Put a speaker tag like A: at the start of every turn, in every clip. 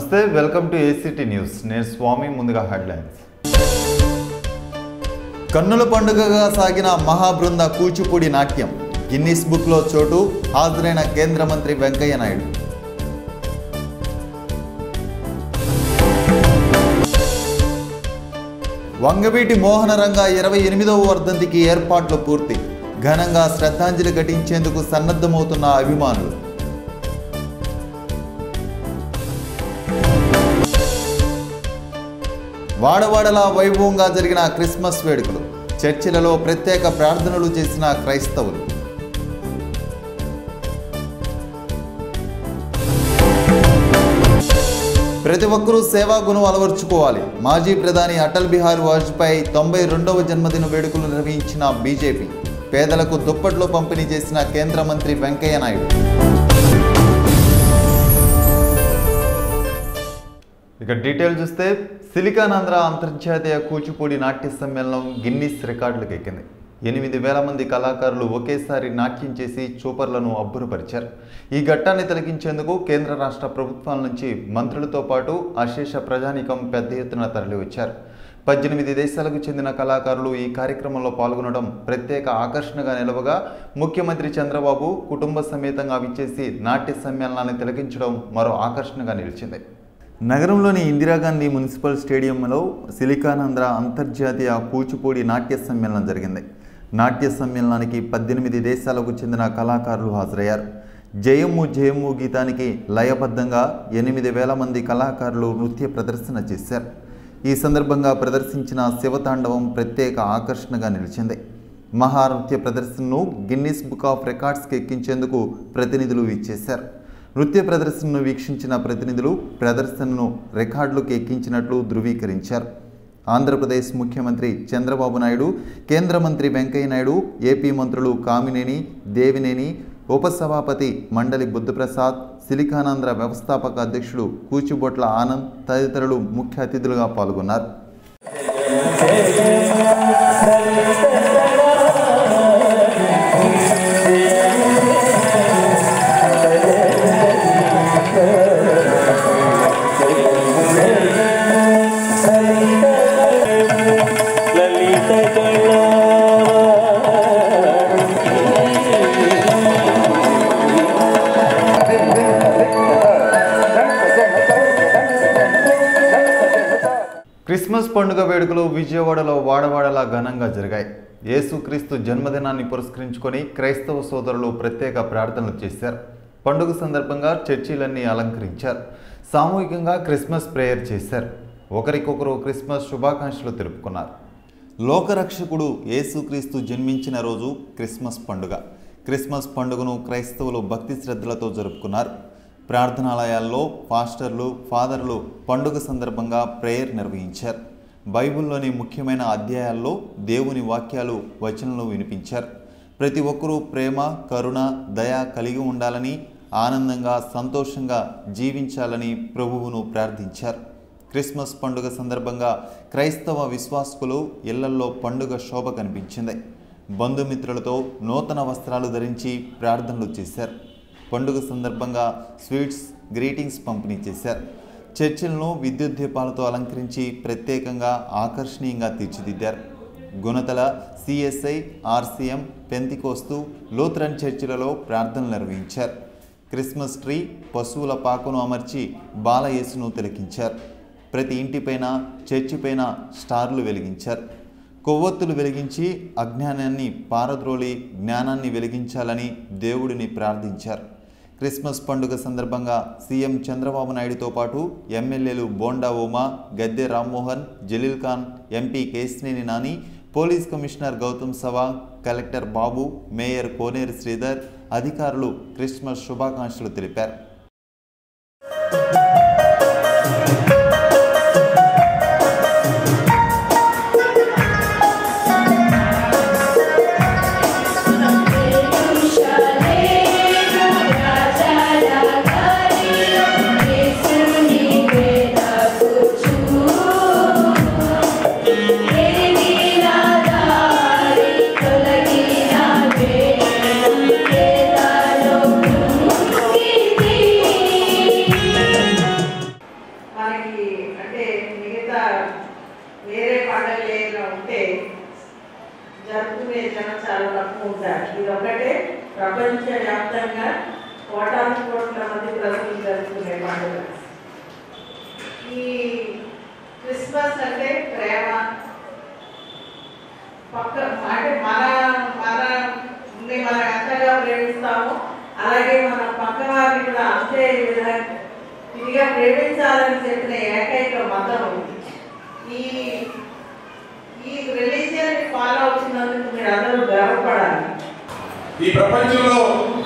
A: నమస్తే welcome to ACT news నేను స్వామి ముందుగా హెడ్లైన్స్ కన్నుల పండుగగా సాగిన మహాబృంద కూచిపూడి నాట్యం గిన్నిస్ బుక్లో చోటు హాజరైన కేంద్ర మంత్రి వెంకయ్య నాయుడు వంగవీటి మోహనరంగ ఇరవై ఎనిమిదవ వర్ధంతికి ఏర్పాట్లు పూర్తి ఘనంగా శ్రద్ధాంజలి ఘటించేందుకు సన్నద్ధమవుతున్న అభిమానులు వాడవాడలా వైభవంగా జరిగిన క్రిస్మస్ వేడుకలు చర్చిలలో ప్రత్యేక ప్రార్థనలు చేసిన క్రైస్తవులు ప్రతి ఒక్కరూ సేవా గుణం అలవర్చుకోవాలి మాజీ ప్రధాని అటల్ బిహారీ వాజ్పేయి తొంభై రెండవ జన్మదిన వేడుకలు నిర్వహించిన బీజేపీ పేదలకు దుప్పట్లు పంపిణీ చేసిన కేంద్ర మంత్రి వెంకయ్య నాయుడు ఇక డీటెయిల్ చూస్తే సిలికానాంధ్ర అంతర్జాతీయ కూచిపూడి నాట్య సమ్మేళనం గిన్నిస్ రికార్డులకు ఎక్కింది ఎనిమిది వేల మంది కళాకారులు ఒకేసారి నాట్యం చేసి చూపర్లను అబ్బురపరిచారు ఈ ఘట్టాన్ని తిలకించేందుకు కేంద్ర రాష్ట్ర ప్రభుత్వాల నుంచి మంత్రులతో పాటు అశేష ప్రజానీకం పెద్ద ఎత్తున తరలివచ్చారు పద్దెనిమిది దేశాలకు చెందిన కళాకారులు ఈ కార్యక్రమంలో పాల్గొనడం ప్రత్యేక ఆకర్షణగా నిలవగా ముఖ్యమంత్రి చంద్రబాబు కుటుంబ సమేతంగా విచ్చేసి నాట్య సమ్మేళనాన్ని తిలకించడం మరో ఆకర్షణగా నిలిచింది నగరంలోని ఇందిరాగాంధీ మున్సిపల్ స్టేడియంలో సిలికానాంధ్ర అంతర్జాతీయ కూచిపూడి నాట్య సమ్మేళనం జరిగింది నాట్య సమ్మేళనానికి పద్దెనిమిది దేశాలకు చెందిన కళాకారులు హాజరయ్యారు జయము జయము గీతానికి లయబద్ధంగా ఎనిమిది వేల మంది కళాకారులు నృత్య ప్రదర్శన చేశారు ఈ సందర్భంగా ప్రదర్శించిన శివతాండవం ప్రత్యేక ఆకర్షణగా నిలిచింది మహానృత్య ప్రదర్శనను గిన్నిస్ బుక్ ఆఫ్ రికార్డ్స్కి ఎక్కించేందుకు ప్రతినిధులు ఇచ్చేశారు నృత్య ప్రదర్శనను వీక్షించిన ప్రతినిధులు ప్రదర్శనను రికార్డులకు ఎక్కించినట్లు ధృవీకరించారు ఆంధ్రప్రదేశ్ ముఖ్యమంత్రి చంద్రబాబు నాయుడు కేంద్ర మంత్రి వెంకయ్య నాయుడు ఏపీ మంత్రులు కామినేని దేవినేని ఉపసభాపతి మండలి బుద్ధప్రసాద్ సిలికానాంధ్ర వ్యవస్థాపక అధ్యక్షుడు కూచిబొట్ల ఆనంద్ తదితరులు ముఖ్య అతిథులుగా పాల్గొన్నారు క్రిస్మస్ పండుగ వేడుకలు విజయవాడలో వాడవాడలా ఘనంగా జరిగాయి యేసుక్రీస్తు జన్మదినాన్ని పురస్కరించుకొని క్రైస్తవ సోదరులు ప్రత్యేక ప్రార్థనలు చేశారు పండుగ సందర్భంగా చర్చిలన్నీ అలంకరించారు సామూహికంగా క్రిస్మస్ ప్రేయర్ చేశారు ఒకరికొకరు క్రిస్మస్ శుభాకాంక్షలు తెలుపుకున్నారు లోకరక్షకుడు యేసుక్రీస్తు జన్మించిన రోజు క్రిస్మస్ పండుగ క్రిస్మస్ పండుగను క్రైస్తవులు భక్తి శ్రద్ధలతో జరుపుకున్నారు ప్రార్థనాలయాల్లో పాస్టర్లు ఫాదర్లు పండుగ సందర్భంగా ప్రేయర్ నిర్వహించారు బైబిల్లోని ముఖ్యమైన అధ్యాయాల్లో దేవుని వాక్యాలు వచనలు వినిపించారు ప్రతి ఒక్కరూ ప్రేమ కరుణ దయ కలిగి ఉండాలని ఆనందంగా సంతోషంగా జీవించాలని ప్రభువును ప్రార్థించారు క్రిస్మస్ పండుగ సందర్భంగా క్రైస్తవ విశ్వాసకులు ఇళ్లల్లో పండుగ శోభ కనిపించింది బంధుమిత్రులతో నూతన వస్త్రాలు ధరించి ప్రార్థనలు చేశారు పండుగ సందర్భంగా స్వీట్స్ గ్రీటింగ్స్ పంపిణీ చేశారు చర్చిలను విద్యుత్ దీపాలతో అలంకరించి ప్రత్యేకంగా ఆకర్షణీయంగా తీర్చిదిద్దారు గుణతల సిఎస్ఐ ఆర్సీఎం పెంతికోస్తు లూథరన్ చర్చిలలో ప్రార్థనలు నిర్వహించారు క్రిస్మస్ ట్రీ పశువుల పాకును అమర్చి బాలయేసును తిలకించారు ప్రతి ఇంటిపైన చర్చిపైన స్టార్లు వెలిగించారు కొవ్వొత్తులు వెలిగించి అజ్ఞానాన్ని పారద్రోలి జ్ఞానాన్ని వెలిగించాలని దేవుడిని ప్రార్థించారు క్రిస్మస్ పండుగ సందర్భంగా సీఎం చంద్రబాబు నాయుడుతో పాటు ఎమ్మెల్యేలు Bonda Uma Gadde Rammohan Jaleel Khan MP Kesineni Nani police commissioner Gautam Sawang collector Babu mayor Koneru Sridhar అధికారులు క్రిస్మస్ శుభాకాంక్షలు తెలిపారు
B: తొలగిన ఇది ఒకటే ప్రపంచ వ్యాప్తంగా కోటాను కోట్ల మంది ప్రజలు జరుపుకునే పండుగ ఈ క్రిస్మస్ అంటే ప్రేమ పక్క అంటే మన మన ని మనం ఎంతగా ప్రేమిస్తామో అలాగే మన పక్క వారిని కూడా అంతే విధంగా ఇదిగా ప్రేమించాలని చెప్పిన ఏకైక మతం ఉంది. ఈ ఈ రిలీజియన్ ఫాలో అవుతున్నందుకు మీరు అందరూ గర్వపడాలి
C: ఈ ప్రపంచంలో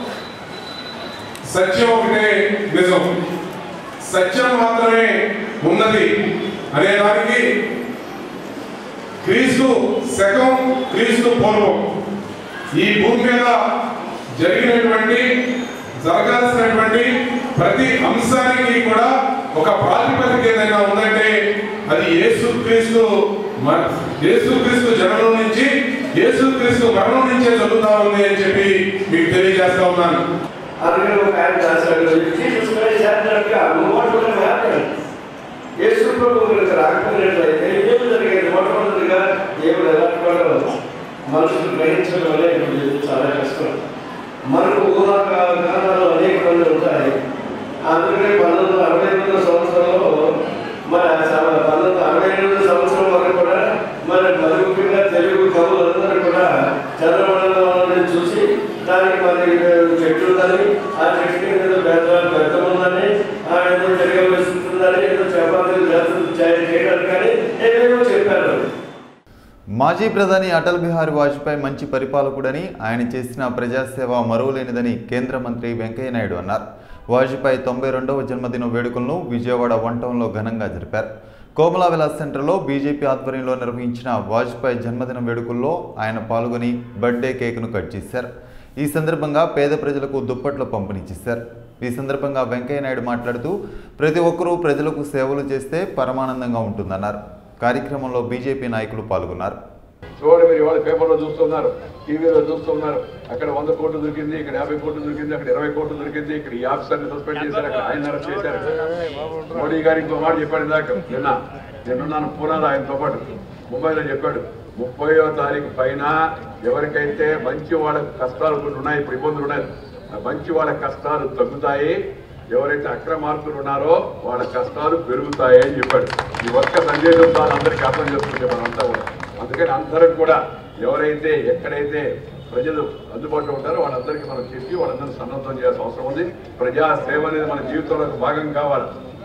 C: సత్యం ఒకటే నిజం సత్యం మాత్రమే ఉన్నది అనే దానికి క్రీస్తు శకం క్రీస్తు పూర్వం ఈ భూమి మీద జరిగినటువంటి జరగాల్సినటువంటి ప్రతి అంశానికి కూడా ఒక ప్రాతిపదిక ఏదైనా ఉందంటే అది యేసుక్రీస్తు మ- యేసుక్రీస్తు జననం నుంచి యేసుక్రీస్తు మరణం నుంచే జరుగుతా ఉంది అని చెప్పి మీకు తెలియజేస్తా ఉన్నాను
D: అందుకని ఒక ఆయన రాశాడు జీసస్ క్రైస్ట్ చేస్తున్నట్టుగా మొట్టమొదటి హ్యాపీ యేసు ప్రభు కనుక రాకపోయినట్లయితే ఏమి జరిగేది మొట్టమొదటిగా దేవుడు ఎలాంటి వాడో మనుషులు గ్రహించడం అనేది చాలా కష్టం మనకు ఊహాగానాలు అనేక మంది ఉంటాయి అందుకని పంతొమ్మిది వందల అరవై ఎనిమిదో సంవత్సరంలో మన స- పంతొమ్మిది వందల అరవై ఎనిమిదో సంవత్సరం వరకు కూడా మన మరి ముఖ్యంగా తెలుగు కవులందరూ కూడా చంద్రమండలం చూసి దానికి మరి చెట్లు ఉందని ఆ చెట్టు కింద ఏదో పెద్ద పెద్ద ఉందని ఆ ఏదో జరగవలసిందని ఏదో చపాతీలు చేస్తు- చే- చేయడానికి కానీ ఏదేమో చెప్పారు
A: మాజీ ప్రధాని అటల్ బిహారీ వాజ్పేయి మంచి పరిపాలకుడని ఆయన చేసిన ప్రజాసేవ మరువలేనిదని కేంద్ర మంత్రి వెంకయ్యనాయుడు అన్నారు వాజ్పేయి తొంభై రెండవ జన్మదిన వేడుకలను విజయవాడ వన్ టౌన్లో ఘనంగా జరిపారు కోమలా విలాస్ సెంటర్లో బీజేపీ ఆధ్వర్యంలో నిర్వహించిన వాజ్పేయి జన్మదిన వేడుకల్లో ఆయన పాల్గొని బర్త్డే కేక్ను కట్ చేశారు ఈ సందర్భంగా పేద ప్రజలకు దుప్పట్లు పంపిణీ చేశారు ఈ సందర్భంగా వెంకయ్యనాయుడు మాట్లాడుతూ ప్రతి ఒక్కరూ ప్రజలకు సేవలు చేస్తే పరమానందంగా ఉంటుందన్నారు కార్యక్రమంలో బీజేపీ నాయకులు పాల్గొన్నారు
C: చూడండి మీరు ఇవాళ పేపర్లో చూస్తున్నారు టీవీలో చూస్తున్నారు అక్కడ వంద కోట్లు దొరికింది ఇక్కడ యాభై కోట్లు దొరికింది అక్కడ ఇరవై కోట్లు దొరికింది ఇక్కడ ఈ ఆఫీసర్ని సస్పెండ్ చేశారు అక్కడ ఆయన అరెస్ట్ చేశారు మోడీ గారు ఇంకో మాట చెప్పాడు దాకా నిన్న నిన్నున్నాను పూనాలో ఆయనతో పాటు ముంబైలో చెప్పాడు ముప్పయో తారీఖు పైన ఎవరికైతే మంచి వాళ్ళ కష్టాలు కొన్ని ఉన్నాయి ఇప్పుడు ఇబ్బందులు ఉన్నాయి ఆ మంచి వాళ్ళ కష్టాలు తగ్గుతాయి ఎవరైతే అక్రమార్కులు ఉన్నారో వాళ్ళ కష్టాలు పెరుగుతాయి అని చెప్పాడు ఈ ఒక్క సందేశం తాను అందరికీ అర్థం చేసుకుంటే మనంతా కూడా అందుకని అందరూ కూడా ఎవరైతే ఎక్కడైతే ప్రజలు అందుబాటులో ఉంటారో వాళ్ళందరికీ మనం చెప్పి వాళ్ళందరినీ సన్నద్ధం చేయాల్సిన అవసరం ఉంది ప్రజా సేవ అనేది మన జీవితంలో ఒక భాగం కావాలి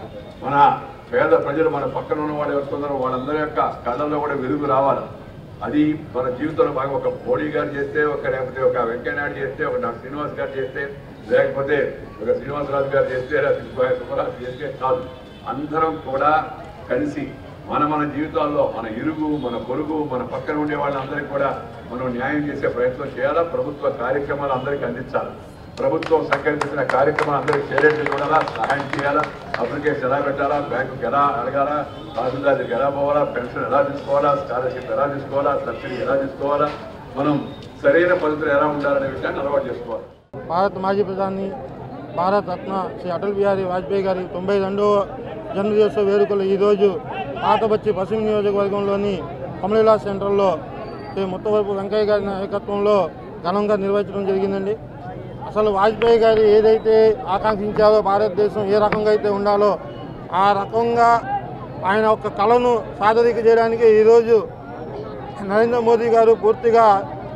C: మన పేద ప్రజలు మన పక్కన ఉన్న వాళ్ళు ఎవరుతున్నారో వాళ్ళందరి యొక్క కళ్ళల్లో కూడా వెలుగు రావాలి అది మన జీవితంలో భాగం ఒక మోడీ గారు చేస్తే ఒక లేకపోతే ఒక వెంకయ్యనాయుడు చేస్తే ఒక డాక్టర్ శ్రీనివాస్ గారు చేస్తే లేకపోతే ఒక శ్రీనివాసరాజు గారు చేస్తే లేకపోతే సుబ్బరాజు చేస్తే కాదు అందరం కూడా కలిసి మన మన జీవితాల్లో మన ఇరుగు మన పొరుగు మన పక్కన ఉండే వాళ్ళందరికీ కూడా మనం న్యాయం చేసే ప్రయత్నం చేయాలా ప్రభుత్వ కార్యక్రమాలు అందరికీ అందించాలి ప్రభుత్వం సంకల్పించిన కార్యక్రమాలు అందరికీ చేరేట్లు చూడాలా సహాయం చేయాలా అప్లికేషన్ ఎలా పెట్టాలా బ్యాంకుకి ఎలా అడగాలా తహసీల్దార్ దగ్గరికి ఎలా పోవాలా పెన్షన్ ఎలా తీసుకోవాలా స్కాలర్షిప్ ఎలా తీసుకోవాలా సబ్సిడీ ఎలా తీసుకోవాలా మనం సరైన పద్ధతులు ఎలా ఉండాలనే విషయాన్ని అలవాటు చేసుకోవాలి
E: భారత మాజీ ప్రధాని భారత రత్న శ్రీ అటల్ బిహారీ వాజ్పేయి గారి తొంభై రెండవ జన్మదివస వేడుకలు ఈరోజు పాతబచ్చి పశ్చిమ నియోజకవర్గంలోని కమలీలా సెంటర్లో శ్రీ ముత్తవరపు వెంకయ్య గారి నాయకత్వంలో ఘనంగా నిర్వహించడం జరిగిందండి అసలు వాజ్పేయి గారు ఏదైతే ఆకాంక్షించారో భారతదేశం ఏ రకంగా అయితే ఉండాలో ఆ రకంగా ఆయన ఒక కళను సాధరిక చేయడానికి ఈరోజు నరేంద్ర మోదీ గారు పూర్తిగా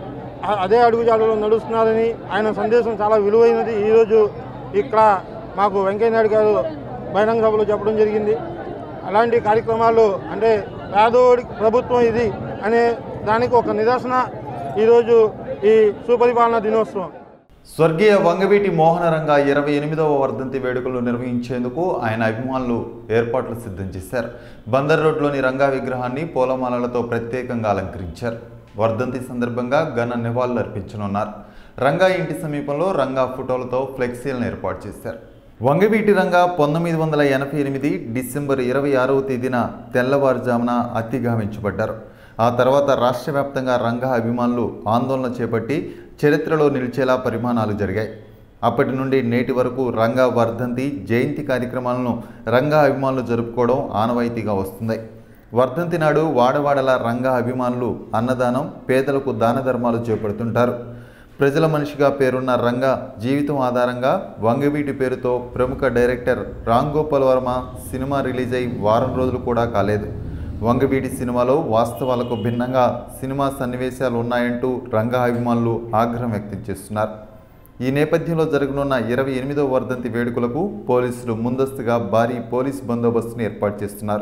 E: ఆ- అదే అడుగుజాడలో నడుస్తున్నారని ఆయన సందేశం చాలా విలువైనది ఈరోజు ఇక్కడ మాకు వెంకయ్యనాయుడు గారు బహిరంగ సభలో చెప్పడం జరిగింది అలాంటి కార్యక్రమాలు అంటే పేదోడి ప్రభుత్వం ఇది అనే దానికి ఒక నిదర్శన ఈరోజు ఈ సుపరిపాలన దినోత్సవం
A: స్వర్గీయ వంగవీటి మోహనరంగ ఇరవై ఎనిమిదవ వర్ధంతి వేడుకలు నిర్వహించేందుకు ఆయన అభిమానులు ఏర్పాట్లు సిద్ధం చేశారు బందర్ రోడ్లోని రంగా విగ్రహాన్ని పూలమాలలతో ప్రత్యేకంగా అలంకరించారు వర్ధంతి సందర్భంగా ఘన నివాళులు అర్పించనున్నారు రంగా ఇంటి సమీపంలో రంగా ఫోటోలతో ఫ్లెక్సీలను ఏర్పాటు చేశారు వంగవీటి రంగా పంతొమ్మిది వందల ఎనభై ఎనిమిది డిసెంబర్ ఇరవై ఆరవ తేదీన తెల్లవారుజామున అతి గావించబడ్డారు ఆ తర్వాత రాష్ట్ర వ్యాప్తంగా రంగా అభిమానులు ఆందోళన చేపట్టి చరిత్రలో నిలిచేలా పరిమాణాలు జరిగాయి అప్పటి నుండి నేటి వరకు రంగా వర్ధంతి జయంతి కార్యక్రమాలను రంగా అభిమానులు జరుపుకోవడం ఆనవాయితీగా వస్తుంది వర్ధంతి నాడు వాడవాడల రంగా అభిమానులు అన్నదానం పేదలకు దాన ధర్మాలు చేపడుతుంటారు ప్రజల మనిషిగా పేరున్న రంగా జీవితం ఆధారంగా వంగవీటి పేరుతో ప్రముఖ director Ram Gopal Varma cinema release అయి వారం రోజులు కూడా కాలేదు వంగవీటి సినిమాలో వాస్తవాలకు భిన్నంగా సినిమా సన్నివేశాలు ఉన్నాయంటూ రంగా అభిమానులు ఆగ్రహం వ్యక్తం చేస్తున్నారు ఈ నేపథ్యంలో జరగనున్న ఇరవై ఎనిమిదవ వర్ధంతి వేడుకలకు పోలీసులు ముందస్తుగా భారీ పోలీస్ బందోబస్తును ఏర్పాటు చేస్తున్నారు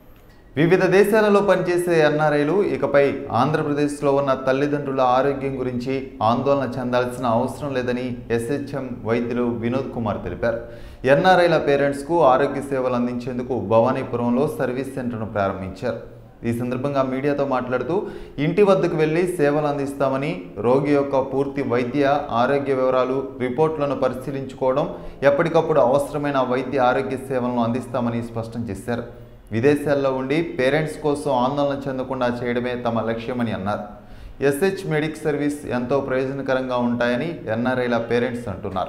A: వివిధ దేశాలలో పనిచేసే ఎన్ఆర్ఐలు ఇకపై ఆంధ్రప్రదేశ్లో ఉన్న తల్లిదండ్రుల ఆరోగ్యం గురించి ఆందోళన చెందాల్సిన అవసరం లేదని ఎస్హెచ్ఎం వైద్యులు వినోద్ కుమార్ తెలిపారు ఎన్ఆర్ఐల పేరెంట్స్కు ఆరోగ్య సేవలు అందించేందుకు భవానీపురంలో సర్వీస్ సెంటర్ను ప్రారంభించారు ఈ సందర్భంగా మీడియాతో మాట్లాడుతూ ఇంటి వద్దకు వెళ్లి సేవలు అందిస్తామని రోగి యొక్క పూర్తి వైద్య ఆరోగ్య వివరాలు రిపోర్ట్లను పరిశీలించుకోవడం ఎప్పటికప్పుడు అవసరమైన వైద్య ఆరోగ్య సేవలను అందిస్తామని స్పష్టం చేశారు విదేశాల్లో ఉండి పేరెంట్స్ కోసం ఆందోళన చెందకుండా చేయడమే తమ లక్ష్యమని అన్నారు ఎస్హెచ్ మెడిక్ సర్వీస్ ఎంతో ప్రయోజనకరంగా ఉంటాయని ఎన్ఆర్ఐల పేరెంట్స్ అంటున్నారు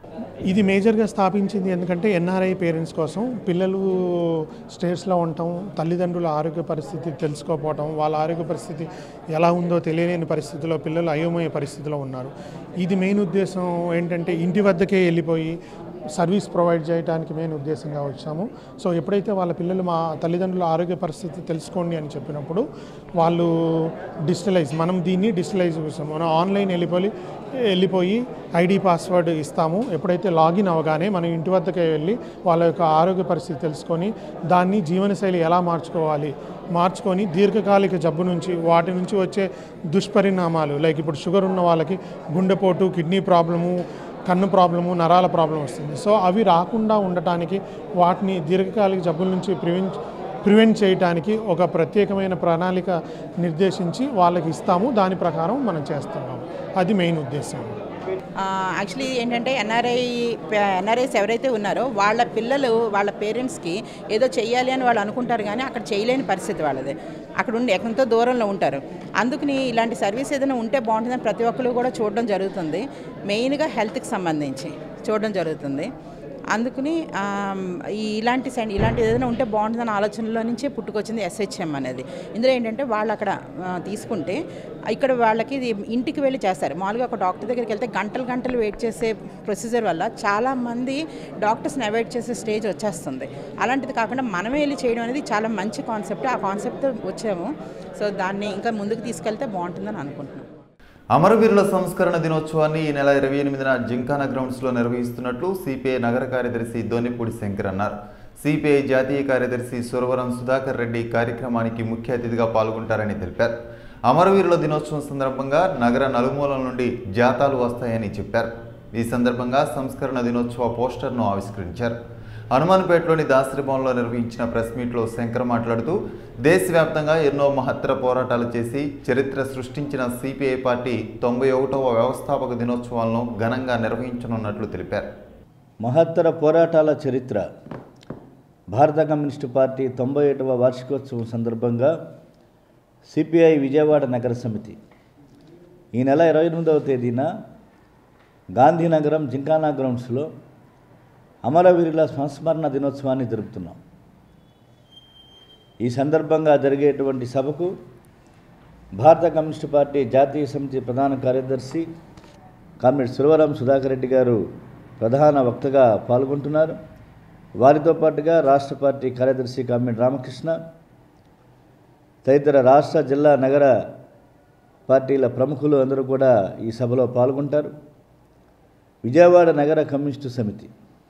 F: ఇది మేజర్గా స్థాపించింది ఎందుకంటే ఎన్ఆర్ఐ పేరెంట్స్ కోసం పిల్లలు స్టేట్స్లో ఉండటం తల్లిదండ్రుల ఆరోగ్య పరిస్థితి తెలుసుకోకపోవటం వాళ్ళ ఆరోగ్య పరిస్థితి ఎలా ఉందో తెలియలేని పరిస్థితిలో పిల్లలు అయోమయ పరిస్థితిలో ఉన్నారు ఇది మెయిన్ ఉద్దేశం ఏంటంటే ఇంటి వద్దకే వెళ్ళిపోయి సర్వీస్ ప్రొవైడ్ చేయడానికి మెయిన్ ఉద్దేశంగా వచ్చాము సో ఎప్పుడైతే వాళ్ళ పిల్లలు మా తల్లిదండ్రుల ఆరోగ్య పరిస్థితి తెలుసుకోండి అని చెప్పినప్పుడు వాళ్ళు డిజిటలైజ్ మనం దీన్ని డిజిటలైజ్ చేస్తాం మనం ఆన్లైన్ వెళ్ళిపోయి వెళ్ళిపోయి ఐడి పాస్వర్డ్ ఇస్తాము ఎప్పుడైతే లాగిన్ అవగానే మనం ఇంటి వద్దకే వెళ్ళి వాళ్ళ యొక్క ఆరోగ్య పరిస్థితి తెలుసుకొని దాన్ని జీవనశైలి ఎలా మార్చుకోవాలి మార్చుకొని దీర్ఘకాలిక జబ్బు నుంచి వాటి నుంచి వచ్చే దుష్పరిణామాలు లైక్ ఇప్పుడు షుగర్ ఉన్న వాళ్ళకి గుండెపోటు కిడ్నీ ప్రాబ్లము కన్ను ప్రాబ్లము నరాల ప్రాబ్లం వస్తుంది సో అవి రాకుండా ఉండటానికి వాటిని దీర్ఘకాలిక జబ్బుల నుంచి ప్రివెంట్ ప్రివెంట్ చేయడానికి ఒక ప్రత్యేకమైన ప్రణాళిక నిర్దేశించి వాళ్ళకి ఇస్తాము దాని ప్రకారం మనం చేస్తున్నాము అది మెయిన్ ఉద్దేశం
G: యాక్చువల్లీ ఏంటంటే ఎన్ఆర్ఐ ఎన్ఆర్ఐస్ ఎవరైతే ఉన్నారో వాళ్ళ పిల్లలు వాళ్ళ పేరెంట్స్కి ఏదో చెయ్యాలి అని వాళ్ళు అనుకుంటారు కానీ అక్కడ చేయలేని పరిస్థితి వాళ్ళది అక్కడ ఉండి ఎంతో దూరంలో ఉంటారు అందుకని ఇలాంటి సర్వీస్ ఏదైనా ఉంటే బాగుంటుందని ప్రతి ఒక్కరు కూడా చూడడం జరుగుతుంది మెయిన్గా హెల్త్కి సంబంధించి చూడడం జరుగుతుంది అందుకని ఆమ్, ఈ ఇలాంటి సెండ్ ఇలాంటి ఏదైనా ఉంటే బాగుంటుందన్న ఆలోచనలో నుంచే పుట్టుకొచ్చింది ఎస్హెచ్ఎం అనేది ఇందులో ఏంటంటే వాళ్ళు అక్కడ ఆ, తీసుకుంటే ఇక్కడ వాళ్ళకి ఇది ఇంటికి వెళ్ళి చేస్తారు మామూలుగా ఒక డాక్టర్ దగ్గరికి వెళ్తే గంటలు గంటలు వెయిట్ చేసే ప్రొసీజర్ వల్ల చాలామంది డాక్టర్స్ని అవాయిడ్ చేసే స్టేజ్ వచ్చేస్తుంది అలాంటిది కాకుండా మనమే వెళ్ళి చేయడం అనేది చాలా మంచి కాన్సెప్ట్ ఆ కాన్సెప్ట్తో వచ్చాము సో దాన్ని ఇంకా ముందుకు తీసుకెళ్తే బాగుంటుందని అనుకుంటున్నాం
A: అమరవీరుల సంస్కరణ దినోత్సవాన్ని ఈ నెల ఇరవై ఎనిమిదిన జింకానా గ్రౌండ్స్లో నిర్వహిస్తున్నట్లు సిపిఐ నగర కార్యదర్శి దోనిపూడి శంకర్ అన్నారు సిపిఐ జాతీయ కార్యదర్శి సురవరం సుధాకర్ రెడ్డి కార్యక్రమానికి ముఖ్య అతిథిగా పాల్గొంటారని తెలిపారు అమరవీరుల దినోత్సవం సందర్భంగా నగర నలుమూలల నుండి జాతాలు వస్తాయని చెప్పారు ఈ సందర్భంగా సంస్కరణ దినోత్సవ పోస్టర్ను ఆవిష్కరించారు హనుమాన్పేటలోని దాసరి భవన్లో నిర్వహించిన ప్రెస్ మీట్లో శంకర్ మాట్లాడుతూ దేశవ్యాప్తంగా ఎన్నో మహత్తర పోరాటాలు చేసి చరిత్ర సృష్టించిన సిపిఐ పార్టీ తొంభై ఒకటవ వ్యవస్థాపక దినోత్సవాలను ఘనంగా నిర్వహించనున్నట్లు తెలిపారు
H: మహత్తర పోరాటాల చరిత్ర భారత కమ్యూనిస్టు పార్టీ తొంభై ఏటవ వార్షికోత్సవం సందర్భంగా సిపిఐ విజయవాడ నగర సమితి ఈ నెల ఇరవై ఎనిమిదవ తేదీన గాంధీనగరం జింకానా గ్రౌండ్స్లో అమరవీరుల సంస్మరణ దినోత్సవాన్ని జరుపుతున్నాం ఈ సందర్భంగా జరిగేటువంటి సభకు భారత కమ్యూనిస్టు పార్టీ జాతీయ సమితి ప్రధాన కార్యదర్శి కామ్రేడ్ సురవరం సుధాకర్ రెడ్డి గారు ప్రధాన వక్తగా పాల్గొంటున్నారు వారితో పాటుగా రాష్ట్ర పార్టీ కార్యదర్శి కామ్రేడ్ రామకృష్ణ తదితర రాష్ట్ర జిల్లా నగర పార్టీల ప్రముఖులు అందరూ కూడా ఈ సభలో పాల్గొంటారు విజయవాడ నగర కమ్యూనిస్టు సమితి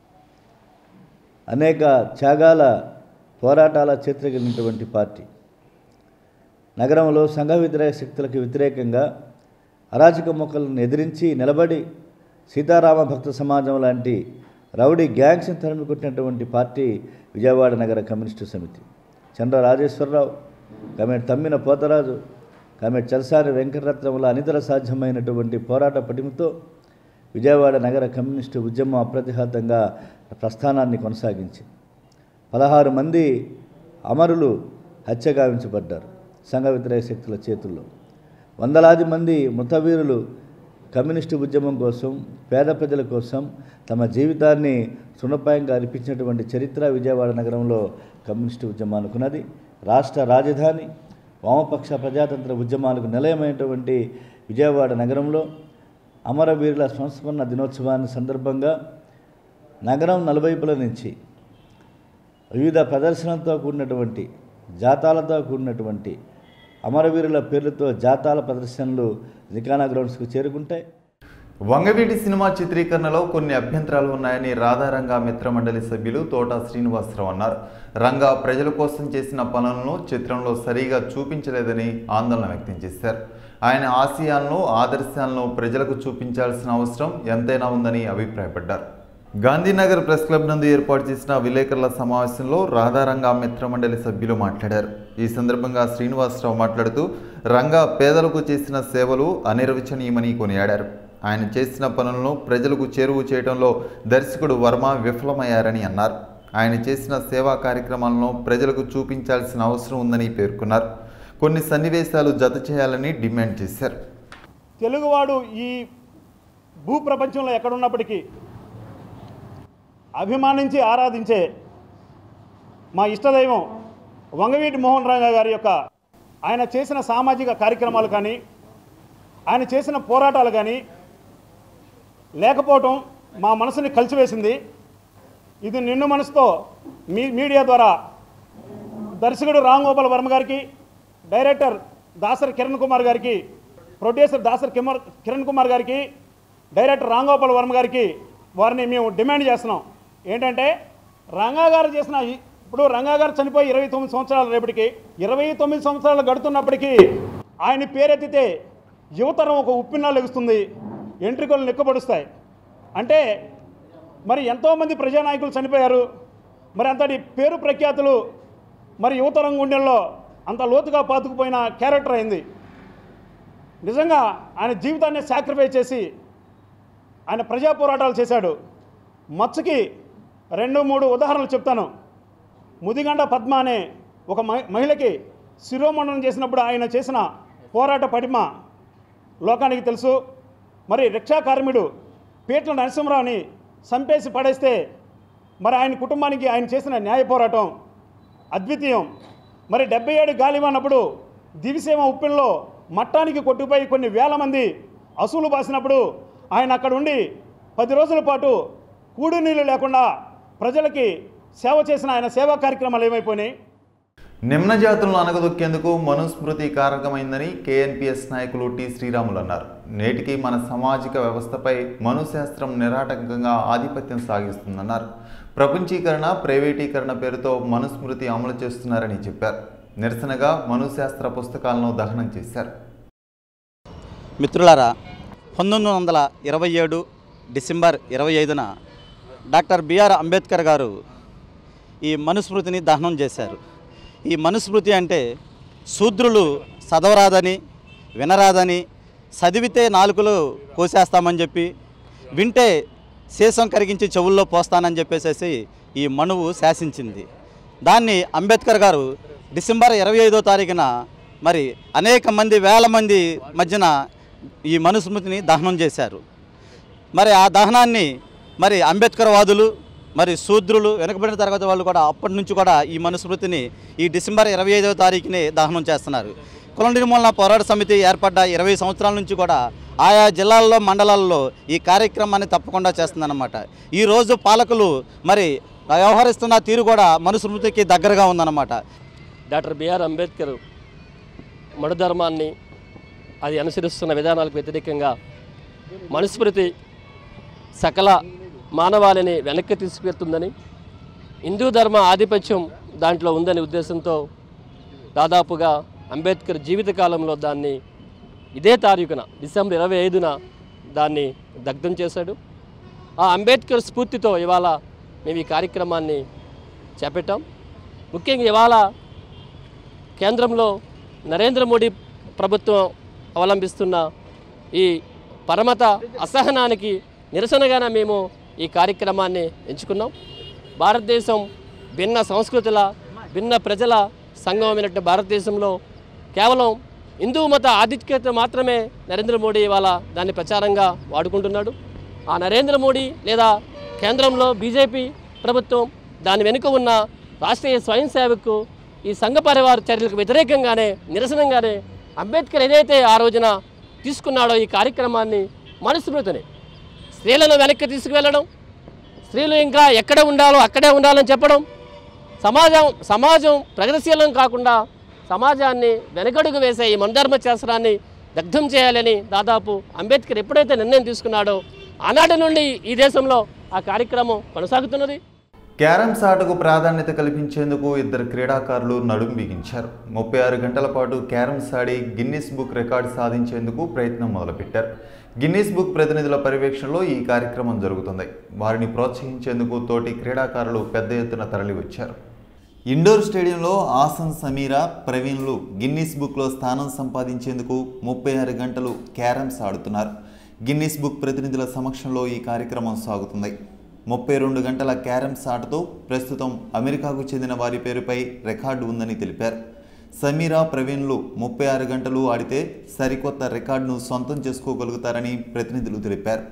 H: అనేక త్యాగాల పోరాటాల చరిత్ర కలిగినటువంటి పార్టీ నగరంలో సంఘ వ్యతిరేక శక్తులకు వ్యతిరేకంగా అరాచక మొక్కలను ఎదిరించి నిలబడి సీతారామ భక్త సమాజం లాంటి రౌడీ గ్యాంగ్స్ని తరిమి కొట్టినటువంటి పార్టీ విజయవాడ నగర కమ్యూనిస్టు సమితి చంద్ర రాజేశ్వరరావు కమేట్ తమ్మిన పోతరాజు కమేట్ చలసాని వెంకటరత్నముల అనితర సాధ్యమైనటువంటి పోరాట పటిమతో విజయవాడ నగర కమ్యూనిస్టు ఉద్యమం అప్రతిహతంగా ప్రస్థానాన్ని కొనసాగించింది పదహారు మంది అమరులు హత్యగావించబడ్డారు సంఘ వ్యతిరేక శక్తుల చేతుల్లో వందలాది మంది మృతవీరులు కమ్యూనిస్టు ఉద్యమం కోసం పేద ప్రజల కోసం తమ జీవితాన్ని తృణపాయంగా అర్పించినటువంటి చరిత్ర విజయవాడ నగరంలో కమ్యూనిస్టు ఉద్యమానికి ఉన్నది రాష్ట్ర రాజధాని వామపక్ష ప్రజాతంత్ర ఉద్యమాలకు నిలయమైనటువంటి విజయవాడ నగరంలో అమరవీరుల సంస్మరణ దినోత్సవాన్ని సందర్భంగా నగరం నలువైపుల నుంచి వివిధ ప్రదర్శనలతో కూడినటువంటి జాతాలతో కూడినటువంటి అమరవీరుల పేర్లతో జాతాల ప్రదర్శనలు జికానా గ్రౌండ్స్కు చేరుకుంటాయి
A: వంగవీటి సినిమా చిత్రీకరణలో కొన్ని అభ్యంతరాలు ఉన్నాయని రాధారంగా మిత్రమండలి సభ్యులు తోట శ్రీనివాసరావు అన్నారు రంగా ప్రజల కోసం చేసిన పనులను చిత్రంలో సరిగా చూపించలేదని ఆందోళన వ్యక్తం చేశారు ఆయన ఆశయాలను ఆదర్శాలను ప్రజలకు చూపించాల్సిన అవసరం ఎంతైనా ఉందని అభిప్రాయపడ్డారు గాంధీనగర్ ప్రెస్ క్లబ్ నందు ఏర్పాటు చేసిన విలేకరుల సమావేశంలో రాధారంగా మిత్రమండలి సభ్యులు మాట్లాడారు ఈ సందర్భంగా శ్రీనివాసరావు మాట్లాడుతూ రంగా పేదలకు చేసిన సేవలు అనిర్వచనీయమని కొనియాడారు ఆయన చేసిన పనులను ప్రజలకు చేరువ చేయడంలో దర్శకుడు వర్మ విఫలమయ్యారని అన్నారు ఆయన చేసిన సేవా కార్యక్రమాలను ప్రజలకు చూపించాల్సిన అవసరం ఉందని పేర్కొన్నారు కొన్ని సన్నివేశాలు జత చేయాలని డిమాండ్ చేశారు
I: తెలుగువాడు ఈ భూ ప్రపంచంలో ఎక్కడున్నప్పటికీ అభిమానించి ఆరాధించే మా ఇష్టదైవం వంగవీటి మోహన్ రంగ గారి యొక్క ఆయన చేసిన సామాజిక కార్యక్రమాలు కానీ ఆయన చేసిన పోరాటాలు కానీ లేకపోవటం మా మనసుని కలిసివేసింది ఇది నిన్ను మనసుతో మీ మీడియా ద్వారా దర్శకుడు రామ్ గోపాల్ వర్మ గారికి డైరెక్టర్ దాసరి కిరణ్ కుమార్ గారికి ప్రొడ్యూసర్ దాసరి కిమర్ కిరణ్ కుమార్ గారికి డైరెక్టర్ రామ్ గోపాల్ వర్మ గారికి వారిని మేము డిమాండ్ చేస్తున్నాం ఏంటంటే రంగా గారు చేసిన ఈ- ఇప్పుడు రంగా గారు చనిపోయి ఇరవై తొమ్మిది సంవత్సరాల రేపటికి ఇరవై తొమ్మిది సంవత్సరాలు గడుతున్నప్పటికీ ఆయన పేరెత్తితే యువతరం ఒక ఉప్పిన్నా లెగుస్తుంది ఎంట్రికలు నిక్కబడుస్తాయి అంటే మరి ఎంతోమంది ప్రజానాయకులు చనిపోయారు మరి అంతటి పేరు ప్రఖ్యాతులు మరి యువతరం గుండెల్లో అంత లోతుగా పాతుకుపోయిన క్యారెక్టర్ అయింది నిజంగా ఆయన జీవితాన్ని సాక్రిఫైస్ చేసి ఆయన ప్రజా పోరాటాలు చేశాడు మత్స్యకి రెండు మూడు ఉదాహరణలు చెప్తాను ముదిగండ పద్మ అనే ఒక మహి- మహిళకి శిరోమండనం చేసినప్పుడు ఆయన చేసిన పోరాట పటిమ లోకానికి తెలుసు మరి రిక్షా కార్మికుడు పీట్ల నరసింహరావుని చంపేసి పడేస్తే మరి ఆయన కుటుంబానికి ఆయన చేసిన న్యాయ పోరాటం అద్వితీయం మరి డెబ్బై ఏడు గాలివానప్పుడు దివిసీమ ఉప్పిల్లో మట్టానికి కొట్టుకుపోయి కొన్ని వేల మంది అసూలు బాసినప్పుడు ఆయన అక్కడ ఉండి పది రోజుల పాటు కూడు నీళ్ళు లేకుండా ప్రజలకి సేవ చేసిన ఆయన సేవా కార్యక్రమాలు ఏమైపోయినాయి
A: నిమ్న జాతులను అనగదొక్కేందుకు మనుస్మృతి కారకమైందని కేఎన్పిఎస్ నాయకులు టి శ్రీరాములు అన్నారు నేటికి మన సామాజిక వ్యవస్థపై మనుశాస్త్రం నిరాటంకంగా ఆధిపత్యం సాగిస్తుందన్నారు ప్రపంచీకరణ ప్రైవేటీకరణ పేరుతో మనుస్మృతి అమలు చేస్తున్నారని చెప్పారు నిరసనగా మనుశాస్త్ర పుస్తకాలను దహనం చేశారు
J: మిత్రులారా పంతొమ్మిది వందల ఇరవై ఏడు డిసెంబర్ ఇరవై ఐదున డాక్టర్ బిఆర్ అంబేద్కర్ గారు ఈ మనుస్మృతిని దహనం చేశారు ఈ మనుస్మృతి అంటే శూద్రులు చదవరాదని వినరాదని చదివితే నాలుకలు కోసేస్తామని చెప్పి వింటే శేషం కరిగించి చెవుల్లో పోస్తానని చెప్పేసేసి ఈ మనువు శాసించింది దాన్ని అంబేద్కర్ గారు డిసెంబర్ ఇరవై ఐదో తారీఖున మరి అనేక మంది వేల మంది మధ్యన ఈ మనుస్మృతిని దహనం చేశారు మరి ఆ దహనాన్ని మరి అంబేద్కర్ వాదులు మరి శూద్రులు వెనుకబడిన తరగతి వాళ్ళు కూడా అప్పటి నుంచి కూడా ఈ మనుస్మృతిని ఈ డిసెంబర్ ఇరవై ఐదవ తారీఖుని దహనం చేస్తున్నారు కుల నిర్మూలన పోరాట సమితి ఏర్పడ్డ ఇరవై సంవత్సరాల నుంచి కూడా ఆయా జిల్లాల్లో మండలాల్లో ఈ కార్యక్రమాన్ని తప్పకుండా చేస్తుందన్నమాట ఈరోజు పాలకులు మరి వ్యవహరిస్తున్న తీరు కూడా మనుస్మృతికి దగ్గరగా ఉందన్నమాట
K: డాక్టర్ బిఆర్ అంబేద్కర్ మనుధర్మాన్ని అది అనుసరిస్తున్న విధానాలకు వ్యతిరేకంగా మనుస్మృతి సకల మానవాళిని వెనక్కి తీసుకెళ్తుందని హిందూ ధర్మ ఆధిపత్యం దాంట్లో ఉందనే ఉద్దేశంతో దాదాపుగా అంబేద్కర్ జీవితకాలంలో దాన్ని ఇదే తారీఖున డిసెంబర్ ఇరవై ఐదున దాన్ని దగ్ధం చేశాడు ఆ అంబేద్కర్ స్ఫూర్తితో ఇవాళ మేము ఈ కార్యక్రమాన్ని చేపట్టాం ముఖ్యంగా ఇవాళ కేంద్రంలో నరేంద్ర మోడీ ప్రభుత్వం అవలంబిస్తున్న ఈ పరమత అసహనానికి నిరసనగానే మేము ఈ కార్యక్రమాన్ని ఎంచుకున్నాం భారతదేశం భిన్న సంస్కృతుల భిన్న ప్రజల సంగమమైనటువంటి భారతదేశంలో కేవలం హిందూ మత ఆధిక్యత మాత్రమే నరేంద్ర మోడీ ఇవాళ దాన్ని ప్రచారంగా వాడుకుంటున్నాడు ఆ నరేంద్ర మోడీ లేదా కేంద్రంలో బీజేపీ ప్రభుత్వం దాని వెనుక ఉన్న రాష్ట్రీయ స్వయం సేవకు ఈ సంఘ పరివార చర్యలకు వ్యతిరేకంగానే నిరసనంగానే అంబేద్కర్ ఏదైతే ఆ రోజున తీసుకున్నాడో ఈ కార్యక్రమాన్ని మనుస్మృతిని స్త్రీలను వెనక్కి తీసుకువెళ్ళడం స్త్రీలు ఇంకా ఎక్కడ ఉండాలో అక్కడే ఉండాలని చెప్పడం సమాజం సమాజం ప్రగతిశీలం కాకుండా సమాజాన్ని వెనకడుగు వేసే ఈ మనధర్మ శాస్త్రాన్ని దగ్ధం చేయాలని దాదాపు అంబేద్కర్ ఎప్పుడైతే నిర్ణయం తీసుకున్నాడో ఆనాటి నుండి ఈ దేశంలో ఆ కార్యక్రమం కొనసాగుతున్నది
A: క్యారమ్స్ ఆటకు ప్రాధాన్యత కల్పించేందుకు ఇద్దరు క్రీడాకారులు నడుం బిగించారు ముప్పై ఆరు గంటల పాటు క్యారమ్స్ ఆడి గిన్నిస్ బుక్ రికార్డు సాధించేందుకు ప్రయత్నం మొదలుపెట్టారు గిన్నిస్ బుక్ ప్రతినిధుల పర్యవేక్షణలో ఈ కార్యక్రమం జరుగుతుంది వారిని ప్రోత్సహించేందుకు తోటి క్రీడాకారులు పెద్ద ఎత్తున తరలివచ్చారు ఇండోర్ స్టేడియంలో ఆసన్ సమీరా ప్రవీణ్లు గిన్నిస్ బుక్లో స్థానం సంపాదించేందుకు ముప్పై ఆరు గంటలు క్యారమ్స్ ఆడుతున్నారు గిన్నిస్ బుక్ ప్రతినిధుల సమక్షంలో ఈ కార్యక్రమం సాగుతుంది ముప్పై రెండు గంటల క్యారమ్స్ ఆటతో ప్రస్తుతం అమెరికాకు చెందిన వారి పేరుపై రికార్డు ఉందని తెలిపారు సమీరా ప్రవీణ్లు ముప్పై ఆరు గంటలు ఆడితే సరికొత్త రికార్డును సొంతం చేసుకోగలుగుతారని ప్రతినిధులు తెలిపారు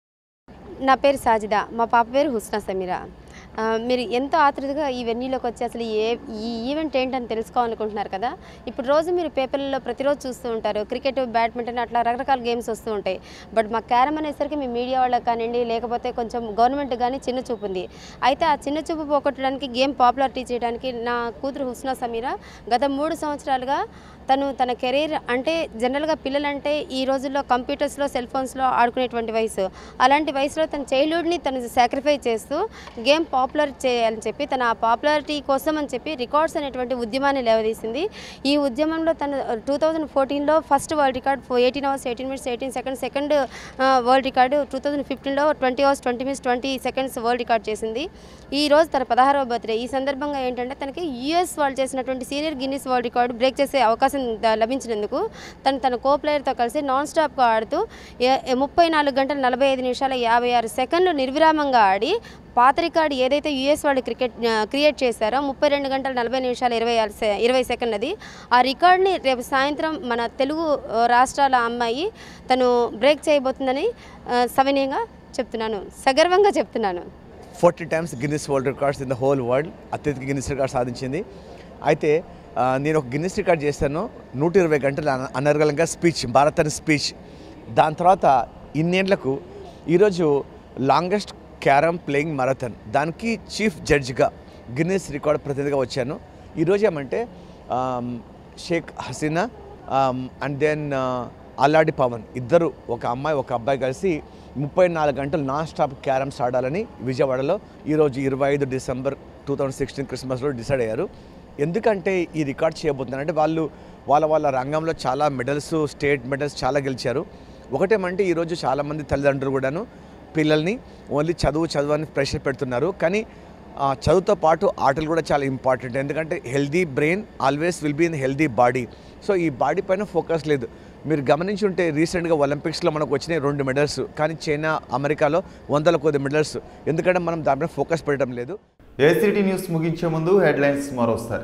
L: నా పేరు సాజిదా మా పాప పేరు హుస్నా సమీరా ఆ, మీరు ఎంతో ఆతృతగా ఈ వెన్యూలోకి వచ్చి అసలు ఏ ఈ ఈవెంట్ ఏంటని తెలుసుకోవాలనుకుంటున్నారు కదా ఇప్పుడు రోజు మీరు పేపర్లలో ప్రతిరోజు చూస్తూ ఉంటారు క్రికెట్ బ్యాడ్మింటన్ అట్లా రకరకాల గేమ్స్ వస్తూ ఉంటాయి బట్ మా క్యారమ్ అనేసరికి మీ మీడియా వాళ్ళకి కానివ్వండి లేకపోతే కొంచెం గవర్నమెంట్ కానీ చిన్న చూపు ఉంది అయితే ఆ చిన్న చూపు పోగొట్టడానికి గేమ్ పాపులారిటీ చేయడానికి నా కూతురు హుస్నా సమీరా గత మూడు సంవత్సరాలుగా తను తన కెరీర్ అంటే జనరల్గా పిల్లలంటే ఈ రోజుల్లో కంప్యూటర్స్లో సెల్ ఫోన్స్లో ఆడుకునేటువంటి వయసు అలాంటి వయసులో తన చైల్డ్హుడ్ని తను సాక్రిఫై చేస్తూ గేమ్ పాపులర్ చేయాలని చెప్పి తన ఆ పాపులారిటీ కోసం అని చెప్పి రికార్డ్స్ అనేటువంటి ఉద్యమాన్ని లేవదీసింది ఈ ఉద్యమంలో తను టూ థౌజండ్ ఫోర్టీన్లో first world record eighteen hours eighteen minutes eighteen seconds second world record two thousand ఫిఫ్టీన్లో twenty hours twenty minutes twenty seconds world record చేసింది ఈ రోజు తన పదహారవ బర్త్డే ఈ సందర్భంగా ఏంటంటే తనకి యుఎస్ వాళ్ళు చేసినటువంటి senior Guinness world record break చేసే అవకాశం ద- లభించినందుకు తను తన కో ప్లేయర్తో కలిసి నాన్ స్టాప్గా ఆడుతూ ఏ- ఏ ముప్పై నాలుగు గంటల నలభై ఐదు నిమిషాల యాభై ఆరు సెకండ్లు నిర్విరామంగా ఆడి పాత రికార్డు ఏదైతే యుఎస్ వాళ్ళు క్రికెట్ ఆ, క్రియేట్ చేశారో ముప్పై రెండు గంటల నలభై నిమిషాల ఇరవై ఆరు సె- ఇరవై సెకండ్ అది ఆ రికార్డ్ని రేపు సాయంత్రం మన తెలుగు ఆ, రాష్ట్రాల అమ్మాయి తను బ్రేక్ చేయబోతుందని ఆ, సవినయంగా చెప్తున్నాను సగర్వంగా చెప్తున్నాను
M: forty times Guinness world records in the whole world అత్యధిక గిన్నిస్ రికార్డ్ సాధించింది అయితే ఆ, నేను ఒక గిన్నిస్ రికార్డ్ చేశాను నూట ఇరవై గంటలు అన- అనర్గళంగా స్పీచ్ భారత్ అని స్పీచ్ దాని తర్వాత ఇన్నేళ్లకు ఈరోజు లాంగెస్ట్ క్యారమ్ ప్లేయింగ్ మరథన్ దానికి చీఫ్ జడ్జిగా గిన్నిస్ రికార్డ్ ప్రతినిధిగా వచ్చాను ఈరోజు ఏమంటే um, Sheikh Hasina and then Alladi Pavan ఇద్దరు ఒక అమ్మాయి ఒక అబ్బాయి కలిసి ముప్పై నాలుగు గంటలు నాన్ స్టాప్ క్యారమ్స్ ఆడాలని విజయవాడలో ఈరోజు ఇరవై ఐదు డిసెంబర్ టూ థౌజండ్ సిక్స్టీన్ క్రిస్మస్లో డిసైడ్ అయ్యారు ఎందుకంటే ఈ రికార్డ్ చేయబోతున్నారు అంటే వాళ్ళు వాళ్ళ వాళ్ళ రంగంలో చాలా మెడల్స్ స్టేట్ మెడల్స్ చాలా గెలిచారు ఒకటేమంటే ఈరోజు చాలామంది తల్లిదండ్రులు కూడాను పిల్లల్ని ఓన్లీ చదువు చదువు అని ప్రెషర్ పెడుతున్నారు కానీ ఆ, చదువుతో పాటు ఆటలు కూడా చాలా ఇంపార్టెంట్ ఎందుకంటే healthy brain always will be in healthy body so ఈ బాడీ పైన ఫోకస్ లేదు మీరు గమనించి ఉంటే రీసెంట్గా ఒలింపిక్స్లో మనకు వచ్చినాయి రెండు మెడల్స్ కానీ చైనా అమెరికాలో వందల కొద్ది మెడల్స్ ఎందుకంటే మనం దానిపైన ఫోకస్ పెట్టడం లేదు
A: ఏసీటీ న్యూస్ ముగించే ముందు హెడ్లైన్స్ మరోసారి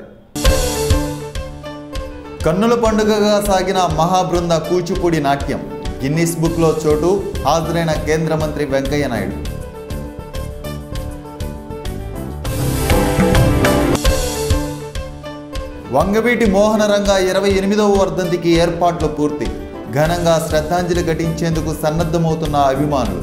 A: కన్నుల పండుగగా సాగిన మహాబృంద కూచిపూడి నాట్యం గిన్నిస్ బుక్లో చోటు హాజరైన కేంద్ర మంత్రి వెంకయ్య నాయుడు వంగవీటి మోహనరంగ ఇరవై ఎనిమిదవ వర్ధంతికి ఏర్పాట్లు పూర్తి ఘనంగా శ్రద్ధాంజలి ఘటించేందుకు సన్నద్ధమవుతున్న అభిమానులు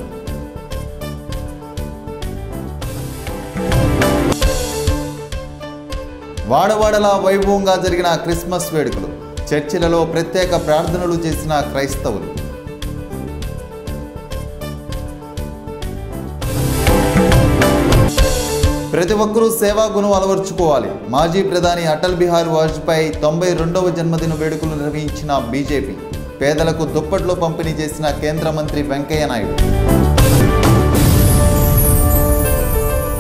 A: వాడవాడలా వైభవంగా జరిగిన క్రిస్మస్ వేడుకలు చర్చిలలో ప్రత్యేక ప్రార్థనలు చేసిన క్రైస్తవులు ప్రతి ఒక్కరూ సేవా గుణం అలవర్చుకోవాలి మాజీ ప్రధాని అటల్ బిహారీ వాజ్పేయి తొంభై రెండవ జన్మదిన వేడుకలు నిర్వహించిన బీజేపీ పేదలకు దుప్పట్లు పంపిణీ చేసిన కేంద్ర మంత్రి వెంకయ్య నాయుడు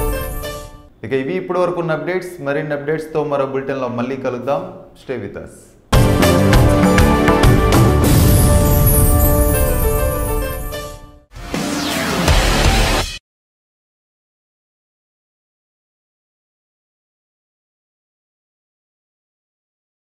A: ఇక ఇవి ఇప్పటి వరకు ఉన్న అప్డేట్స్ మరిన్ని అప్డేట్స్తో మరో బులెటిన్లో మళ్ళీ కలుద్దాం స్టే విత్ అస్